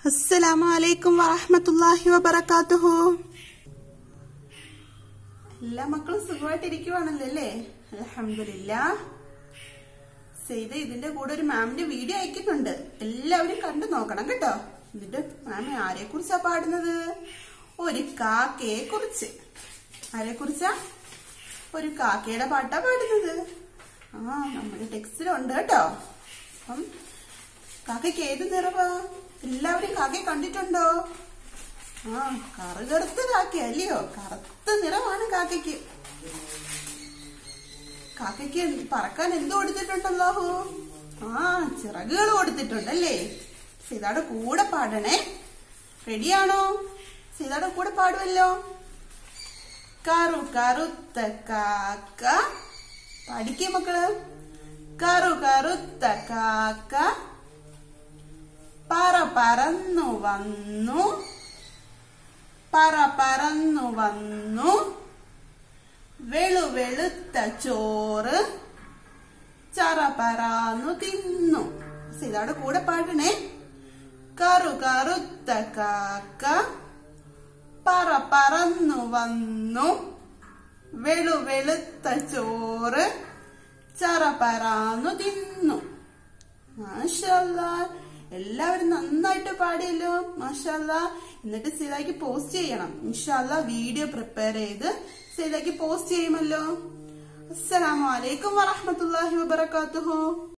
അസ്സലാമു അലൈക്കും വറഹ്മത്തുള്ളാഹി വബറകാതുഹു എല്ലാ മക്കളും സുഖമായിട്ടിരിക്കുവാണല്ലോ അല്ലേ അലഹമില്ല സെയ്ത് ഇതിന്റെ കൂടെ ഒരു മാമിന്റെ വീഡിയോ അയക്കുന്നുണ്ട് എല്ലാവരും കണ്ടു നോക്കണം കേട്ടോ എന്നിട്ട് മാം ആരെ കുറിച്ചാ പാടുന്നത് ഒരു കാക്കയെ കുറിച്ച് ആരെ കുറിച്ചാ ഒരു കാക്കയുടെ പാട്ടാ പാടുന്നത് ആ നമ്മുടെ ടെക്സ്റ്റിലുണ്ട് കേട്ടോ അപ്പം കാക്കയ്ക്ക് ഏത് നിറവാ എല്ലാവരും കാക്കയെ കണ്ടിട്ടുണ്ടോ ആ കറുകറുത്ത കാക്ക അല്ലയോ കറുത്ത നിറമാണ് കാക്കയ്ക്ക് കാക്കയ്ക്ക് പറക്കാൻ എന്ത് കൊടുത്തിട്ടുണ്ടല്ലോ ആ ചിറകുകൾ കൊടുത്തിട്ടുണ്ടല്ലേ സീതയുടെ കൂടെ പാടണേ റെഡിയാണോ സീതയുടെ കൂടെ പാടുമല്ലോ കറു കറുത്ത കാക്ക പഠിക്കേ മക്കള് കറു കറുത്ത കാക്ക പറ പറന്നു വന്നു പറ പറന്നു വന്നു വെളു വെളുത്ത ചോറ് ചറ പറാന്നു തിന്നു ഇതോടെ കൂടെ പാടണേ കറു കറുത്ത കാക്ക പറ പറന്നു വന്നു വെളു വെളുത്ത ചോറ് ചറ പറാന്നു തിന്നു മാഷല്ല എല്ലാവരും നന്നായിട്ട് പാടിയല്ലോ മാഷല്ല എന്നിട്ട് സീതാക്ക് പോസ്റ്റ് ചെയ്യണം ഇൻഷാല്ല വീഡിയോ പ്രിപ്പയർ ചെയ്ത് സീതാക്ക് പോസ്റ്റ് ചെയ്യുമല്ലോ അസ്സലാമു അലൈക്കും വറഹമത്തല്ലാഹി വബർക്കാത്തുഹു